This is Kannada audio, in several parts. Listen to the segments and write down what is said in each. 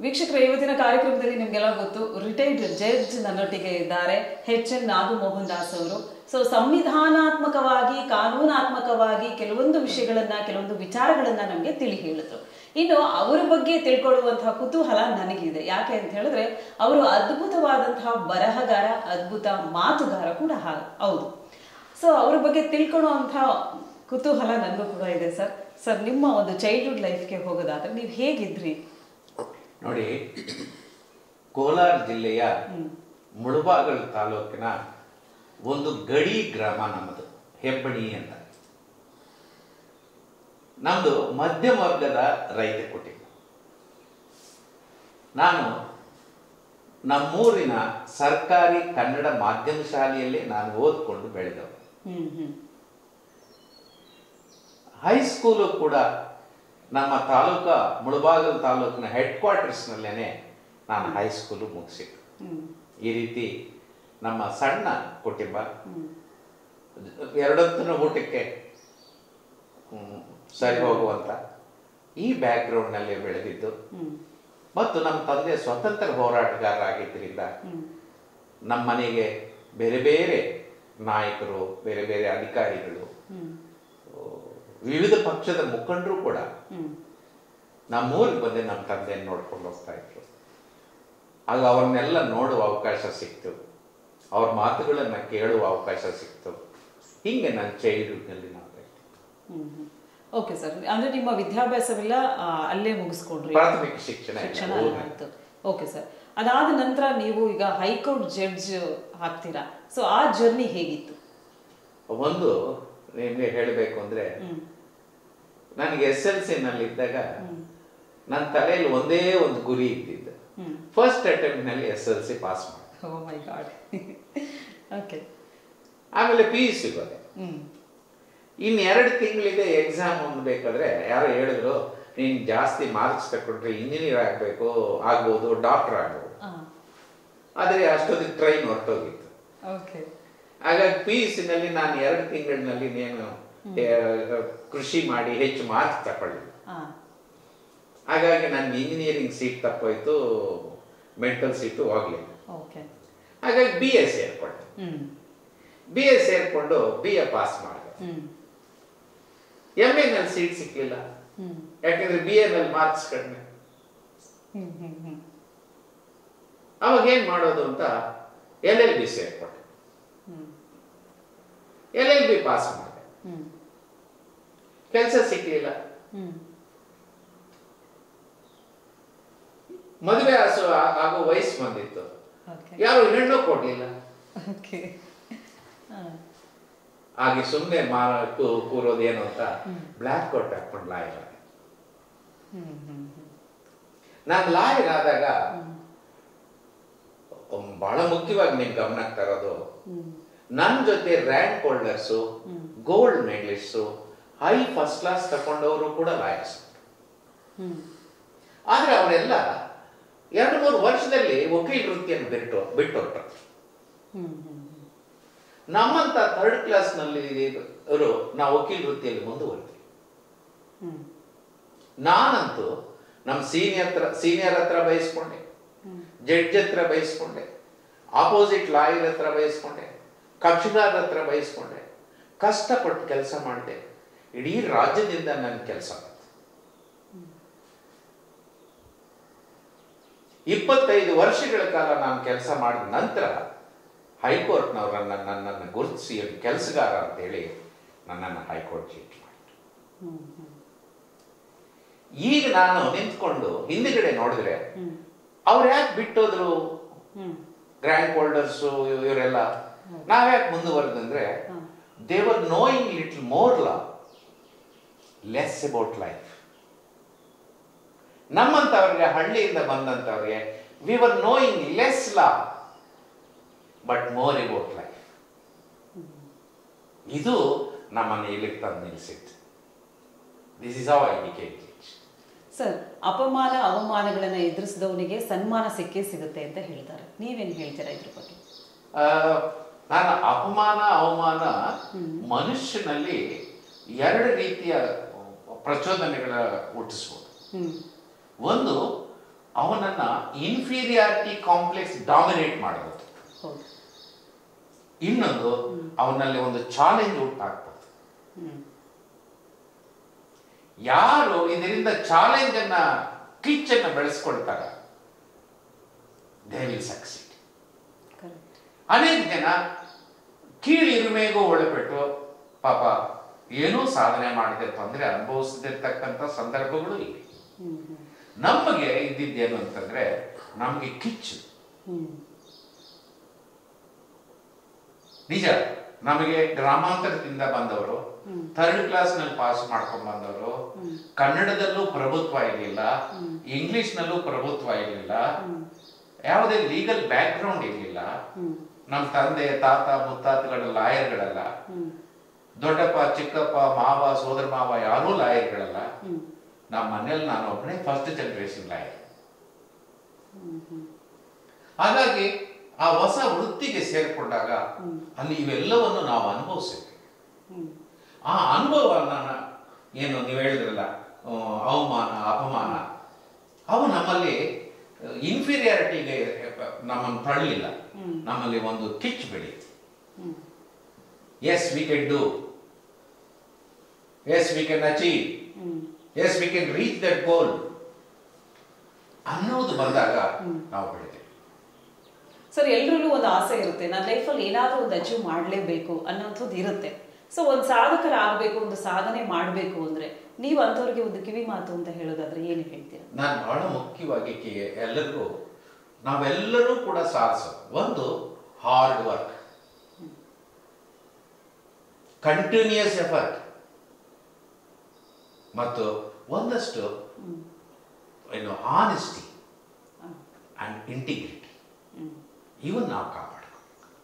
ವೀಕ್ಷಕರ ಇವತ್ತಿನ ಕಾರ್ಯಕ್ರಮದಲ್ಲಿ ನಿಮ್ಗೆಲ್ಲ ಗೊತ್ತು ರಿಟೈರ್ಡ್ ಜಡ್ಜ್ ನನ್ನೊಟ್ಟಿಗೆ ಇದ್ದಾರೆ ಎಚ್ ಎನ್ ನಾಗಮೋಹನ್ ದಾಸ್ ಅವರು ಸೊ ಸಂವಿಧಾನಾತ್ಮಕವಾಗಿ ಕಾನೂನಾತ್ಮಕವಾಗಿ ಕೆಲವೊಂದು ವಿಷಯಗಳನ್ನ ಕೆಲವೊಂದು ವಿಚಾರಗಳನ್ನ ನಮಗೆ ತಿಳಿ ಹೇಳಿದ್ರು ಇನ್ನು ಅವರ ಬಗ್ಗೆ ತಿಳ್ಕೊಳ್ಳುವಂತಹ ಕುತೂಹಲ ನನಗಿದೆ ಯಾಕೆ ಅಂತ ಹೇಳಿದ್ರೆ ಅವರು ಅದ್ಭುತವಾದಂತಹ ಬರಹಗಾರ ಅದ್ಭುತ ಮಾತುಗಾರ ಕೂಡ ಹಾ- ಹೌದು ಸೊ ಅವ್ರ ಬಗ್ಗೆ ತಿಳ್ಕೊಳ್ಳುವಂಥ ಕುತೂಹಲ ನನಗೂ ಕೂಡ ಇದೆ ಸರ್ ಸರ್ ನಿಮ್ಮ ಒಂದು ಚೈಲ್ಡ್ಹುಡ್ ಲೈಫ್ಗೆ ಹೋಗೋದಾದ್ರೆ ನೀವು ಹೇಗಿದ್ರಿ ನೋಡಿ ಕೋಲಾರ ಜಿಲ್ಲೆಯ ಮುಳಬಾಗಲ್ ತಾಲೂಕಿನ ಒಂದು ಗಡಿ ಗ್ರಾಮ ನಮ್ಮದು ಹೆಬ್ಬಣಿ ಅಂತ ನಮ್ಮದು ಮಧ್ಯಮ ವರ್ಗದ ರೈತ ಕುಟುಂಬ ನಾನು ನಮ್ಮೂರಿನ ಸರ್ಕಾರಿ ಕನ್ನಡ ಮಾಧ್ಯಮ ಶಾಲೆಯಲ್ಲಿ ನಾನು ಓದ್ಕೊಂಡು ಬೆಳೆದವ ಹ್ಮ್ ಹ್ಮ್ ಹೈಸ್ಕೂಲು ಕೂಡ ನಮ್ಮ ತಾಲೂಕ ಮುಳಬಾಗಲ್ ತಾಲೂಕಿನ ಹೆಡ್ ಕ್ವಾರ್ಟರ್ಸ್ನಲ್ಲೇನೆ ನಾನು ಹೈಸ್ಕೂಲು ಮುಗಿಸಿದ್ದು ಹ್ಮ್ ಈ ರೀತಿ ನಮ್ಮ ಸಣ್ಣ ಕುಟುಂಬ ಎರಡೊತ್ತಿನ ಊಟಕ್ಕೆ ಹ್ಮ್, ಸರಿ ಹೋಗುವಂತ ಈ ಬ್ಯಾಕ್ಗ್ರೌಂಡ್ನಲ್ಲಿ ಬೆಳೆದಿದ್ದು ಹ್ಮ್ ಮತ್ತು ನಮ್ಮ ತಂದೆ ಸ್ವತಂತ್ರ ಹೋರಾಟಗಾರರಾಗಿದ್ದರಿಂದ ನಮ್ಮ ಮನೆಗೆ ಬೇರೆ ಬೇರೆ ನಾಯಕರು ಬೇರೆ ಬೇರೆ ಅಧಿಕಾರಿಗಳು ಹ್ಮ್ ವಿವಿಧ ಪಕ್ಷದ ಮುಖಂಡರು ಕೂಡ ಹ್ಮ್ ನಮ್ಮೂರಿಗೆ ಬಂದು ನಮ್ಮ ತಂದೆಯನ್ನು ನೋಡ್ಕೊಂಡು ಹೋಗ್ತಾ ಇದ್ರು ಆಗ ಅವ್ರನ್ನೆಲ್ಲ ನೋಡುವ ಅವಕಾಶ ಸಿಕ್ತು ಅವ್ರ ಮಾತುಗಳನ್ನ ಕೇಳುವ ಅವಕಾಶ ಸಿಕ್ತು ಹಿಂಗೆ ನನ್ನ ಚೈಲ್ಡ್ಹುಡ್ನಲ್ಲಿ ನಾವು ಬೆಳ್ದ್ವಿ. ಹ್ಮ್ ಹ್ಮ್ ಓಕೆ ಸರ್ ಅಂದ್ರೆ ನಿಮ್ಮ ವಿದ್ಯಾಭ್ಯಾಸವೆಲ್ಲ ಆ, ಅಲ್ಲೇ ಮುಗಿಸ್ಕೊಂಡ್ರಿ ಪ್ರಾಥಮಿಕ ಶಿಕ್ಷಣ ಇಲ್ಲ, ಶಿಕ್ಷಣ ಊರಿನಲ್ಲಿ. ಆಯ್ತು ಓಕೆ ಸರ್ ಅದಾದ ನಂತರ ನೀವು ಈಗ ಹೈಕೋರ್ಟ್ ಜಡ್ಜ್ ಆಗ್ತೀರಾ ಸೊ ಆ ಜರ್ನಿ ಹೇಗಿತ್ತು ಒಂದು ನಿಮಗೆ ಹೇಳಬೇಕು ಅಂದ್ರೆ ಹ್ಮ್ ನನಗೆ ಎಸ್ ಎಲ್ ಸಿ ನಲ್ಲಿ ಇದ್ದಾಗ ನನ್ನ ತಲೆಯಲ್ಲಿ ಒಂದೇ ಒಂದು ಗುರಿ ಇದ್ದಿದ್ದು ಹ್ಮ್ ಫಸ್ಟ್ ಅಟೆಂಪ್ಟ್ ನಲ್ಲಿ ಎಸ್ ಎಲ್ ಸಿ ಪಾಸ್ ಮಾಡಿ ಓ ಮೈ ಗಾಡ್ ಓಕೆ ಆಮೇಲೆ ಪಿ ಯು ಸಿ ಹೋದೆ ಹ್ಮ್ ಇನ್ನು ಎರಡು ತಿಂಗಳಿದೆ ಎಕ್ಸಾಮ್ ಬೇಕಾದ್ರೆ ಯಾರೋ ಹೇಳಿದ್ರು ನೀನು ಜಾಸ್ತಿ ಮಾರ್ಕ್ಸ್ ತಗೊಂಡ್ರೆ ಇಂಜಿನಿಯರ್ ಆಗಬೇಕು ಆಗ್ಬೋದು ಡಾಕ್ಟರ್ ಆಗ್ಬೋದು ಆ ಆದರೆ ಅಷ್ಟೊತ್ತಿಗೆ ಟ್ರೈನ್ ಹೊರಟೋಗಿತ್ತು ಓಕೆ ಹಾಗಾಗಿ ಪಿ ಯು ಸಿನಲ್ಲಿ ನಾನು ಎರಡು ತಿಂಗಳಿನಲ್ಲಿ నేను ಕೃಷಿ ಮಾಡಿ ಹೆಚ್ಚು ಮಾರ್ಕ್ಸ್ ತಗೊಳ್ಳಿಲ್ಲ ಆ ಹಾಗಾಗಿ ನನಗೆ ಇಂಜಿನಿಯರಿಂಗ್ ಸೀಟ್ ತಪ್ಪೋಯ್ತು ಮೆಡಿಕಲ್ ಸೀಟು ಹೋಗ್ಲಿಲ್ಲ ಓಕೆ ಹಾಗಾಗಿ ಬಿ ಎಸ್ ಸೇರ್ಕೊಂಡೆ ಹ್ಮ್ ಬಿ ಎಸ್ ಸೇರ್ಕೊಂಡು ಬಿ ಎ ಪಾಸ್ ಮಾಡಿದೆ ಹ್ಮ್ ಎಮ್ ಎನಲ್ಲಿ ಸೀಟ್ ಸಿಕ್ಕಿಲ್ಲ ಹ್ಮ್ ಯಾಕಂದ್ರೆ ಬಿ ಎನಲ್ಲಿ ಮಾರ್ಕ್ಸ್ ಕಡಿಮೆ ಹ್ಮ್ ಹ್ಮ್ ಹ್ಮ್ ಅವಾಗ ಏನ್ ಮಾಡೋದು ಅಂತ ಎಲ್ ಎಲ್ ಬಿ ಸೇರ್ಕೊಂಡೆ ಹ್ಮ್ ಎಲ್ ಎಲ್ ಬಿ ಪಾಸ್ ಮಾಡಿದೆ ಹ್ಮ್ ಕೆಲಸ ಸಿಕ್ಲಿಲ್ಲ ಹ್ಮ್ ಮದುವೆ ಆಸು ಆ- ಆಗೋ ವಯಸ್ಸು ಬಂದಿತ್ತು ಓಕೆ ಯಾರು ಹೆಣ್ಣು ಕೊಡ್ಲಿಲ್ಲ ಓಕೆ ಹಾಗೆ ಸುಮ್ಮನೆ ಮಾ ಕೂ- ಕೂರೋದೇನು ಅಂತ ಬ್ಲ್ಯಾಕ್ ಕೋಟ್ ಹಾಕೊಂಡು ಲಾಯರ್ ಆದೆ ಹ್ಮ್ ಹ್ಮ್ ಹ್ಮ್ ನಾನು ಲಾಯರ್ ಆದಾಗ ಒಂದ್ ಬಹಳ ಮುಖ್ಯವಾಗಿ ನಿಮ್ ಗಮನಕ್ಕೆ ತರೋದು ಹ್ಮ್ ನನ್ನ ಜೊತೆ rank holders gold medalist high first class ತಗೊಂಡವರು ಕೂಡ ಲಾಯರ್ಸ್ ಹ್ಮ್ ಆದ್ರೆ ಅವರೆಲ್ಲ ಎರಡು ಮೂರು ವರ್ಷದಲ್ಲಿ ವಕೀಲ ವೃತ್ತಿಯನ್ನು ಬಿಟ್ಟು ಬಿಟ್ಟೊಟ್ರು ಹ್ಮ್ ಹ್ಮ್ ನಮ್ಮಂತ ಥರ್ಡ್ ಕ್ಲಾಸ್ನಲ್ಲಿ ಅವರು ನಾವು ವಕೀಲ ವೃತ್ತಿಯಲ್ಲಿ ಮುಂದುವರೆದ್ವಿ ಹ್ಮ್ ನಾನಂತೂ ನಮ್ಮ ಸೀನಿಯರ್ ಹತ್ರ ಸೀನಿಯರ್ ಹತ್ರ ಬಯಸ್ಕೊಂಡೆ ಜಡ್ಜ್ ಹತ್ರ ಬಯಸ್ಕೊಂಡೆ ಆಪೋಸಿಟ್ ಲಾಯರ್ ಹತ್ರ ಬಯಸ್ಕೊಂಡೆ ಕಕ್ಷಿಗಾರ ಹತ್ರ ಬಯಸ್ಕೊಂಡೆ ಕಷ್ಟಪಟ್ಟು ಕೆಲಸ ಮಾಡಿದೆ ಇಡೀ ರಾಜ್ಯದಿಂದ ನನ್ನ ಕೆಲಸ ಬಂತು ಇಪ್ಪತ್ತೈದು ವರ್ಷಗಳ ಕಾಲ ನಾನು ಕೆಲಸ ಮಾಡಿದ ನಂತರ ಹೈಕೋರ್ಟ್ನವರು ನನ್ನ ನನ್ನನ್ನು ಗುರುತಿಸಿ ಕೆಲಸಗಾರ ಅಂತೇಳಿ ನನ್ನನ್ನು ಹೈಕೋರ್ಟ್ ಚೀಟ್ ಮಾಡಿದ್ರು ಹ್ಮ್ ಹ್ಮ್ ಈಗ ನಾನು ನಿಂತ್ಕೊಂಡು ಹಿಂದ್ಗಡೆ ನೋಡಿದ್ರೆ ಹ್ಮ್ ಅವ್ರು ಯಾಕೆ ಬಿಟ್ಟೋದ್ರು ಹ್ಮ್ ಗ್ರ್ಯಾಂಡ್ ಹೋಲ್ಡರ್ಸು ಇವರೆಲ್ಲ ನಾವ್ಯಾಕೆ ಮುಂದುವರೆದಂದ್ರೆ they were knowing little more law less about life ನಮ್ಮಂತವ್ರಿಗೆ ಹಳ್ಳಿಯಿಂದ ಬಂದಂತವ್ರಿಗೆ we were knowing less law but more about life ಇದು ನಮ್ಮನ್ನು ಇಲ್ಲಿಗೆ ತಂದು ನಿಲ್ಲಿಸಿತ್ತು this is how I became sir ಅಪಮಾನ ಅವಮಾನಗಳನ್ನ ಎದುರಿಸಿದವನಿಗೆ ಸನ್ಮಾನ ಸಿಕ್ಕೇ ಸಿಗುತ್ತೆ ಅಂತ ಹೇಳ್ತಾರೆ ನೀವೇನು ಹೇಳ್ತೀರಾ ಇದ್ರ ಬಗ್ಗೆ ಆ, ನಾನು ಅಪಮಾನ ಅವಮಾನ ಮನುಷ್ಯನಲ್ಲಿ ಎರಡು ರೀತಿಯ ಪ್ರಚೋದನೆಗಳ ಹುಟ್ಟಿಸ್ಬೋದು ಹ್ಮ್ ಒಂದು ಅವನನ್ನ ಇನ್ಫೀರಿಯಾರಿಟಿ ಕಾಂಪ್ಲೆಕ್ಸ್ ಡಾಮಿನೇಟ್ ಮಾಡಬಹುದು ಹೌದು ಇನ್ನೊಂದು ಅವನಲ್ಲಿ ಒಂದು ಚಾಲೆಂಜ್ ಉಂಟಾಗ್ತದೆ ಹ್ಮ್ ಯಾರು ಇದರಿಂದ ಚಾಲೆಂಜ್ ಅನ್ನ ಕಿಚ್ ಅನ್ನ ಬೆಳೆಸ್ಕೊಳ್ತಾರೆ ದೇ ವಿಲ್ ಸಕ್ಸೀಡ್ ಕರೆಕ್ಟ್ ಅನೇಕ ಜನ ಕೀಳಿರುಮೆಗೂ ಒಳಪಟ್ಟು ಪಾಪ ಏನೂ ಸಾಧನೆ ಮಾಡದೆ ತೊಂದರೆ ಅನುಭವಿಸದಿರ್ತಕ್ಕಂಥ ಸಂದರ್ಭಗಳು ಇವೆ ಹ್ಮ್ ಹ್ಮ್ ನಮಗೆ ಇದ್ದಿದ್ದೇನು ಅಂತಂದ್ರೆ ನಮಗೆ ಕಿಚ್ಚು ಹ್ಮ್ ನಿಜ ನಮಗೆ ಗ್ರಾಮಾಂತರದಿಂದ ಬಂದವರು ಥರ್ಡ್ ಕ್ಲಾಸ್ ನಲ್ಲಿ ಪಾಸ್ ಮಾಡ್ಕೊಂಡ್ ಬಂದವರು ಕನ್ನಡದಲ್ಲೂ ಪ್ರಭುತ್ವ ಇರಲಿಲ್ಲ ಇಂಗ್ಲಿಷ್ ನಲ್ಲೂ ಪ್ರಭುತ್ವ ಇರಲಿಲ್ಲ ಯಾವುದೇ ಲೀಗಲ್ ಬ್ಯಾಕ್ ಗ್ರೌಂಡ್ ಇರಲಿಲ್ಲ ಹ್ಮ್ ನಮ್ಮ ತಂದೆ ತಾತ ಮುತ್ತಾತಗಳ ಲಾಯರ್ಗಳಲ್ಲ ಹ್ಮ್ ದೊಡ್ಡಪ್ಪ ಚಿಕ್ಕಪ್ಪ ಮಾವ ಸೋದರ ಮಾವ ಯಾರೂ ಲಾಯರ್ಗಳಲ್ಲ ಹ್ಮ್ ನಮ್ಮ ಮನೇಲಿ ನಾನು ಒಬ್ಬನೇ ಫಸ್ಟ್ ಜನರೇಷನ್ ಲಾಯರ್ ಹ್ಮ್ ಹ್ಮ್ ಹಾಗಾಗಿ ಆ ಹೊಸ ವೃತ್ತಿಗೆ ಸೇರಿಕೊಂಡಾಗ ಅಲ್ಲಿ ಇವೆಲ್ಲವನ್ನು ನಾವು ಅನುಭವಿಸಿದ್ವಿ ಹ್ಮ್ ಆ ಅನುಭವನ ಏನು ನೀವು ಹೇಳಿದ್ರಲ್ಲ ಆ, ಅವಮಾನ ಅಪಮಾನ ಅವು ನಮ್ಮಲ್ಲಿ ಇನ್ಫೀರಿಯಾರಿಟಿಗೆ ನಮ್ಮನ್ನು ತಳ್ಳಲಿಲ್ಲ ನಮ್ಮಲ್ಲಿ ಒಂದು ಕಿಚ್ ಬೆಳೀತು hmm yes we can do yes we can achieve hmm yes we can reach that goal ಅನ್ನೋದು ಬಂದಾಗ ನಾವು ಬೆಳಿತೇವೆ ಸರ್ ಎಲ್ರಲ್ಲೂ ಒಂದು ಆಸೆ ಇರುತ್ತೆ ನನ್ನ ಲೈಫಲ್ಲಿ ಏನಾದರೂ ಒಂದು ಅಚೀವ್ ಮಾಡಲೇಬೇಕು ಅನ್ನೋಂಥದ್ದು ಇರುತ್ತೆ ಸೊ ಒಂದು ಸಾಧಕರಾಗಬೇಕು ಒಂದು ಸಾಧನೆ ಮಾಡಬೇಕು ಅಂದ್ರೆ ನೀವು ಅಂಥವ್ರಿಗೆ ಒಂದು ಕಿವಿ ಮಾತು ಅಂತ ಹೇಳೋದಾದ್ರೆ ಏನು ಹೇಳ್ತೀರಾ ನಾನು ಬಹಳ ಮುಖ್ಯವಾಗಿ ಕಿ- ಎಲ್ಲರಿಗೂ ನಾವೆಲ್ಲರೂ ಕೂಡ ಸಾಧಿಸೋದು ಒಂದು ಹಾರ್ಡ್ ವರ್ಕ್ ಕಂಟಿನ್ಯೂಸ್ ಎಫರ್ಟ್ ಮತ್ತು ಒಂದಷ್ಟು ಏನು ಆನೆಸ್ಟಿ ಅಂಡ್ ಇಂಟಿಗ್ರಿಟಿ ಹ್ಮ್ ಇವನ್ ನಾವು ಕಾಪಾಡಬೇಕು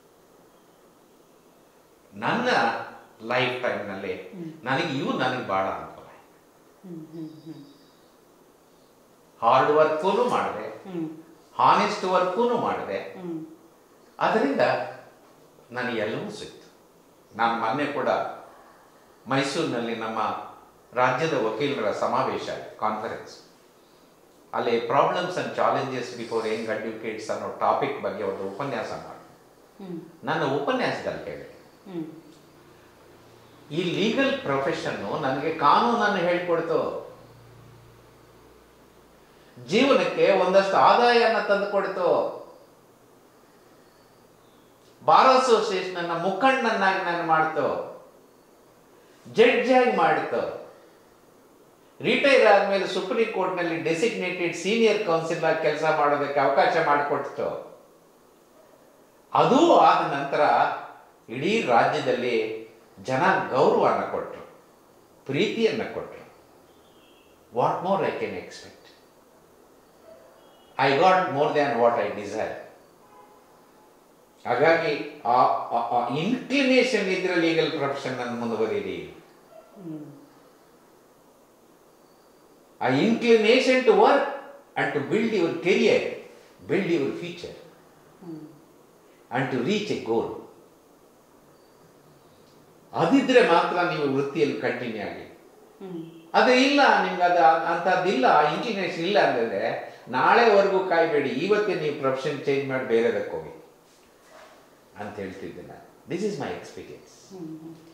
ನನ್ನ ಲೈಫ್ ಟೈಮ್ನಲ್ಲಿ ನನಗೆ ಇವು ನನಗೆ ಬಹಳ ಅನುಕೂಲ ಆಯ್ತು ಹ್ಮ್ ಹ್ಮ್ ಹ್ಮ್ ಹಾರ್ಡ್ ವರ್ಕೂ ಮಾಡಿದೆ ಹ್ಮ್ ಹಾನೆಸ್ಟ್ ವರ್ಕೂ ಮಾಡಿದೆ ಹ್ಮ್ ಅದರಿಂದ ನನಗೆ ಎಲ್ಲವೂ ಸಿಕ್ತು ನಾನು ಮೊನ್ನೆ ಕೂಡ ಮೈಸೂರಿನಲ್ಲಿ ನಮ್ಮ ರಾಜ್ಯದ ವಕೀಲರ ಸಮಾವೇಶ ಕಾನ್ಫರೆನ್ಸ್ ಅಲ್ಲಿ problems and challenges before young advocates ಅನ್ನೋ ಟಾಪಿಕ್ ಬಗ್ಗೆ ಒಂದು ಉಪನ್ಯಾಸ ಮಾಡಿ ಹ್ಮ್ ನನ್ನ ಉಪನ್ಯಾಸದಲ್ಲಿ ಕೇಳಿದೆ ಹ್ಮ್ ಈ ಲೀಗಲ್ ಪ್ರೊಫೆಷನ್ನು ನನಗೆ ಕಾನೂನನ್ನು ಹೇಳ್ಕೊಡ್ತು ಜೀವನಕ್ಕೆ ಒಂದಷ್ಟು ಆದಾಯನ ತಂದುಕೊಡ್ತು ಬಾರ್ ಅಸೋಸಿಯೇಷನ್ ಅನ್ನ ಮುಖಂಡನನ್ನಾಗಿ ನಾನು ಮಾಡ್ತು ಜಡ್ಜ್ ಆಗಿ ಮಾಡಿತು ರಿಟೈರ್ ಆದ್ಮೇಲೆ ಸುಪ್ರೀಂ ಕೋರ್ಟ್ನಲ್ಲಿ ಡೆಸಿಗ್ನೇಟೆಡ್ ಸೀನಿಯರ್ ಕೌನ್ಸಿಲ್ ಆಗಿ ಕೆಲಸ ಮಾಡೋದಕ್ಕೆ ಅವಕಾಶ ಮಾಡಿಕೊಡ್ತು ಅದೂ ಆದ ನಂತರ ಇಡೀ ರಾಜ್ಯದಲ್ಲಿ ಜನ ಗೌರವನ ಕೊಟ್ಟರು ಪ್ರೀತಿಯನ್ನು ಕೊಟ್ಟರು what more I can expect I got more than what I desire ಹಾಗಾಗಿ ಆ ಇನ್ಕ್ಲಿನೇಷನ್ ಇದ್ರೆ ಲೀಗಲ್ ಪ್ರೊಫೆಷನ್ ಅನ್ನು ಮುಂದುವರಿರಿ ಹ್ಮ್ ಆ inclination to work and to build your career build your future hmm and to reach a goal ಅದಿದ್ರೆ ಮಾತ್ರ ನೀವು ವೃತ್ತಿಯಲ್ಲಿ ಕಂಟಿನ್ಯೂ ಆಗಿ ಹ್ಮ್ ಅದು ಇಲ್ಲ ನಿಮ್ಗೆ ಅದು ಅಂಥದ್ದಿಲ್ಲ ಇನ್ಕ್ಲಿನೇಷನ್ ಇಲ್ಲ ಅಂದ್ರೆ ನಾಳೆವರೆಗೂ ಕಾಯ್ಬೇಡಿ ಇವತ್ತೇ ನೀವು ಪ್ರೊಫೆಷನ್ ಚೇಂಜ್ ಮಾಡಿ ಬೇರೆದಕ್ಕೆ ಹೋಗಿ ಅಂತ ಹೇಳ್ತಿದ್ದೆ ನಾನು this is my experience hmm hmm